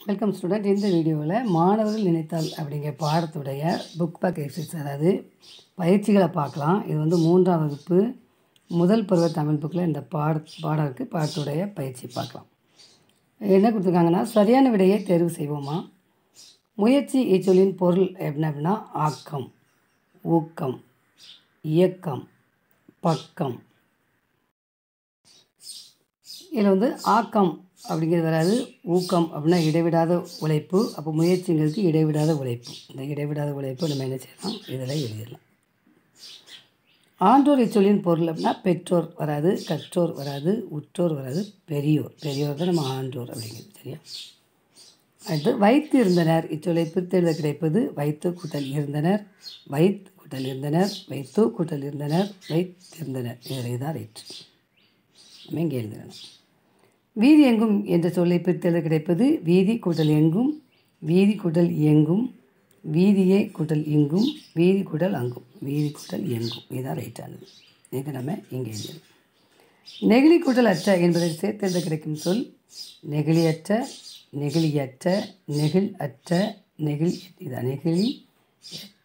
welcome student இந்த வீடியோவில் மாணவர்கள் நினைத்தால் அப்படிங்கிற பாடத்துடைய புக் பேக் எக்ஸசைஸ் அதாவது பயிற்சிகளை பார்க்கலாம் இது வந்து மூன்றாம் வகுப்பு முதல் பருவ தமிழ் புக்கில் இந்த பாட பாடம் இருக்குது பாடத்துடைய பயிற்சி பார்க்கலாம் என்ன கொடுத்துருக்காங்கன்னா சரியான விடையை தேர்வு செய்வோமா முயற்சி இச்சொல்லின் பொருள் என்ன அப்படின்னா ஆக்கம் ஊக்கம் இயக்கம் பக்கம் இதில் வந்து ஆக்கம் அப்படிங்கிறது வராது ஊக்கம் அப்படின்னா இடைவிடாத உழைப்பு அப்போ முயற்சிங்கிறது இடைவிடாத உழைப்பு இந்த இடைவிடாத உழைப்பு நம்ம என்ன செய்யலாம் இதில் எழுதிடலாம் ஆன்றோர் இச்சொல்லின் பொருள் அப்படின்னா பெற்றோர் வராது கற்றோர் வராது உற்றோர் வராது பெரியோர் பெரியோர் தான் நம்ம ஆன்றோர் அப்படிங்கிறது சரியா அடுத்து வைத்து இருந்தனர் இச்சொல்லை பிரித்தெழுத கிடைப்பது வைத்து கூட்டல் இருந்தனர் வைத் கூட்டல் இருந்தனர் வைத்து கூட்டல் இருந்தனர் வைத்திருந்தனர் இதில் இதான் ரைட் நம்ம இங்கே எழுதிடணும் வீதி எங்கும் என்ற சொல்லை பிரித்தெழுத கிடைப்பது வீதி கூட்டல் எங்கும் வீதி கூட்டல் எங்கும் வீதியே கூட்டல் இங்கும் வீதி கூட்டல் அங்கும் வீதி கூட்டல் எங்கும் இதுதான் ரைட்டானது இதுக்கு நம்ம இங்கே எழுதணும் நெகிழி கூட்டல் அற்ற என்பதை சேர்த்தெழுத கிடைக்கும் சொல் நெகிழியற்ற நெகிழியற்ற நெகிழ் அற்ற நெகிழ் இதான் நெகிழி அற்ற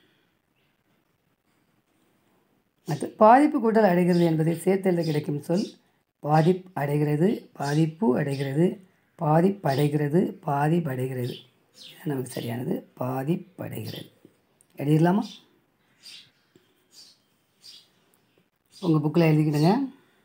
அடுத்து பாதிப்பு கூட்டல் அடைகிறது என்பதை சேர்த்தெழுத கிடைக்கும் சொல் பாதிப் அடைகிறது பாதிப்பு அடைகிறது பாதிப்படைகிறது பாதிப்படைகிறது இதுதான் நமக்கு சரியானது பாதிப்படைகிறது எழுதிடலாமா உங்கள் புக்கில் எழுதிக்கிடுங்க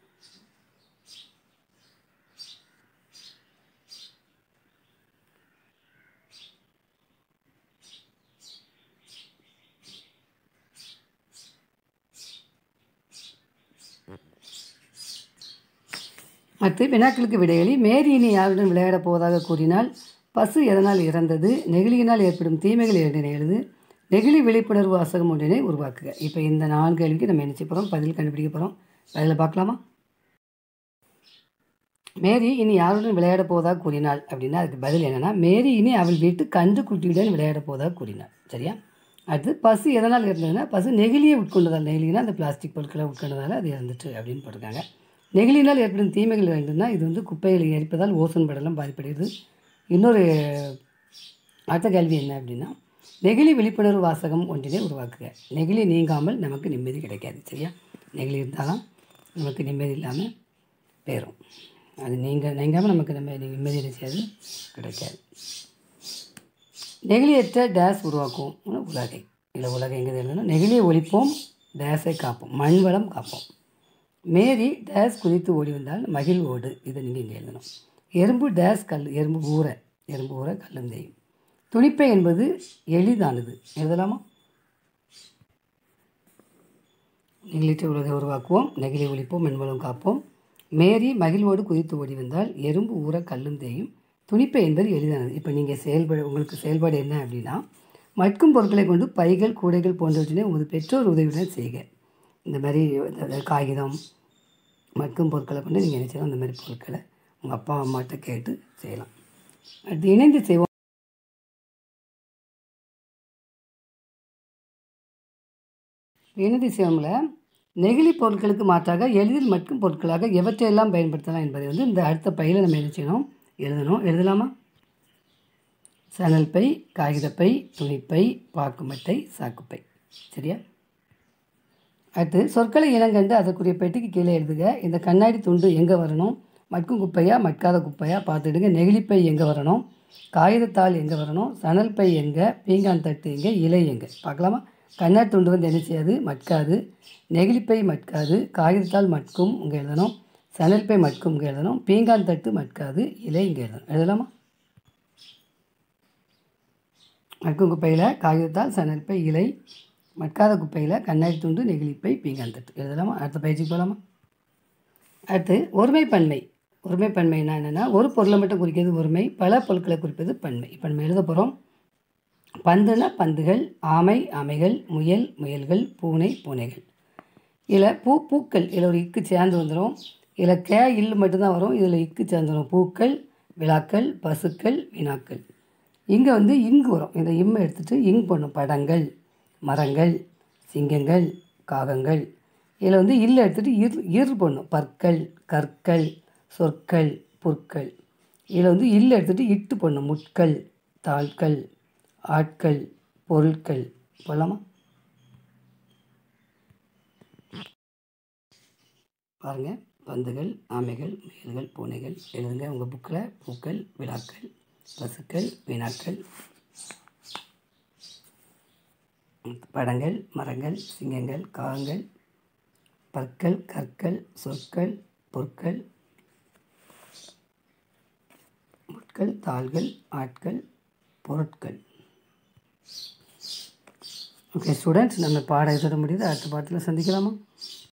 அடுத்து வினாக்களுக்கு விடையளி மேரி இனி யாருடன் விளையாடப் போவதாக கூறினால் பசு எதனால் இறந்தது நெகிழியினால் ஏற்படும் தீமைகள் இரண்டினை எழுது நெகிழி விழிப்புணர்வு வாசகம் ஒன்றினை உருவாக்குக இப்போ இந்த நான்கு கேள்விக்கு நம்ம என்ன செய்ய போகிறோம் பதில் கண்டுபிடிக்க போகிறோம் பதில் பார்க்கலாமா மேரி இனி யாருடன் விளையாடப் போவதாக கூறினாள் அப்படின்னா அதுக்கு பதில் என்னென்னா மேரி இனி அவள் வீட்டு கன்று குட்டியுடன் விளையாடப் போவதாக கூறினாள் சரியா அடுத்து பசு எதனால் இருந்ததுன்னா பசு நெகிழியை உட்கொண்டதால் நெகிழினா அந்த பிளாஸ்டிக் பொருட்களை உட்கொண்டதால் அது இறந்துட்டு அப்படின்னு போட்டிருக்காங்க நெகிழினால் ஏற்படும் தீமைகள் வேண்டும்னா இது வந்து குப்பைகளை எரிப்பதால் ஓசோன் படலம் பாதிப்படைகிறது இன்னொரு அடுத்த கேள்வி என்ன அப்படின்னா நெகிழி விழிப்புணர்வு வாசகம் ஒன்றினை உருவாக்குக நெகிழி நீங்காமல் நமக்கு நிம்மதி கிடைக்காது சரியா நெகிழி இருந்தாலும் நமக்கு நிம்மதி இல்லாமல் போயிடும் அது நீங்கள் நீங்காமல் நமக்கு நம்ம நிம்மதி செய்யாது கிடைக்காது நெகிழியற்ற டேஸ் உருவாக்குவோம் உலகை இல்லை உலகை எங்கே எழுதணும் நெகிழியை ஒழிப்போம் டேஸை காப்போம் மண் வளம் காப்போம் மேரி டேஸ் குதித்து ஓடி வந்தால் மகிழ் ஓடு இதை நீங்கள் இங்கே எழுதணும் எறும்பு டேஸ் கல் எறும்பு ஊற எறும்பு ஊற கல்லும் தேயும் துணிப்பை என்பது எளிதானது எழுதலாமா நெகிழிற்ற உலகை உருவாக்குவோம் நெகிழி ஒழிப்போம் மென்மலம் காப்போம் மேரி மகிழ்வோடு குதித்து ஓடி வந்தால் எறும்பு ஊற கல்லும் தேயும் துணிப்பை என்பது எளிதானது இப்போ நீங்கள் செயல்பட உங்களுக்கு செயல்பாடு என்ன அப்படின்னா மட்கும் பொருட்களை கொண்டு பைகள் கூடைகள் போன்றவற்றினை உமது பெற்றோர் உதவியுடன் செய்க இந்த மாதிரி காகிதம் மட்கும் பொருட்களை கொண்டு நீங்கள் என்ன செய்யலாம் அந்த மாதிரி பொருட்களை உங்கள் அப்பா அம்மாட்ட கேட்டு செய்யலாம் அடுத்து இணைந்து செய்வோம் இணைந்து செய்வோம்ல நெகிழி பொருட்களுக்கு மாற்றாக எளிதில் மட்கும் பொருட்களாக எவற்றையெல்லாம் பயன்படுத்தலாம் என்பதை வந்து இந்த அடுத்த பையில் நம்ம என்ன செய்யணும் எழுதணும் எழுதலாமா சணல் பை காகிதப்பை துணிப்பை பாக்குமட்டை சாக்குப்பை சரியா அடுத்து சொற்களை இனங்கண்டு அதற்குரிய பெட்டிக்கு கீழே எழுதுக இந்த கண்ணாடி துண்டு எங்கே வரணும் மட்கும் குப்பையா மட்காத குப்பையா பார்த்துடுங்க நெகிழிப்பை எங்கே வரணும் காகிதத்தாள் எங்கே வரணும் சணல் பை எங்கே பீங்கான் தட்டு எங்கே இலை எங்கே பார்க்கலாமா கண்ணாடி துண்டு வந்து என்ன செய்யாது மட்காது நெகிழிப்பை மட்காது காகிதத்தால் மட்கும் இங்கே எழுதணும் சணல் பை மட்கும் இங்கே எழுதணும் பீங்கான் தட்டு மட்காது இலை இங்கே எழுதணும் எழுதலாமா மட்கும் குப்பையில் காகிதத்தால் சணல் பை இலை மட்காத குப்பையில் கண்ணாடி துண்டு நெகிழிப்பை பீங்கான் தட்டு எழுதலாமா அடுத்த பயிற்சிக்கு போகலாமா அடுத்து ஒருமை பன்மை ஒருமை பன்மைனா என்னென்னா ஒரு பொருளை மட்டும் குறிக்கிறது ஒருமை பல பொருட்களை குறிப்பது பன்மை இப்போ நம்ம எழுத போகிறோம் பந்துனா பந்துகள் ஆமை ஆமைகள் முயல் முயல்கள் பூனை பூனைகள் இதில் பூ பூக்கள் இதில் ஒரு இக்கு சேர்ந்து வந்துடும் இதில் கே இல் மட்டும்தான் வரும் இதில் இக்கு சேர்ந்து வரும் பூக்கள் விழாக்கள் பசுக்கள் வினாக்கள் இங்கே வந்து இங்கு வரும் இந்த இம்மை எடுத்துகிட்டு இங் பண்ணும் படங்கள் மரங்கள் சிங்கங்கள் காகங்கள் இதில் வந்து இல்லை எடுத்துகிட்டு இர் இர் பண்ணும் பற்கள் கற்கள் சொற்கள் புற்கள் இதில் வந்து இல்லு எடுத்துகிட்டு இட்டு பண்ணும் முட்கள் தாள்கள் ஆட்கள் பொருட்கள் போலாமா பாருங்கள் பந்துகள் ஆமைகள் முயல்கள் பூனைகள் எழுதுங்க உங்கள் புக்கில் பூக்கள் விழாக்கள் பசுக்கள் வினாக்கள் படங்கள் மரங்கள் சிங்கங்கள் காகங்கள் பற்கள் கற்கள் சொற்கள் பொருட்கள் முட்கள் தாள்கள் ஆட்கள் பொருட்கள் ஓகே ஸ்டூடெண்ட்ஸ் நம்ம பாடம் இதோட முடியுது அடுத்த பாடத்தில் சந்திக்கலாமா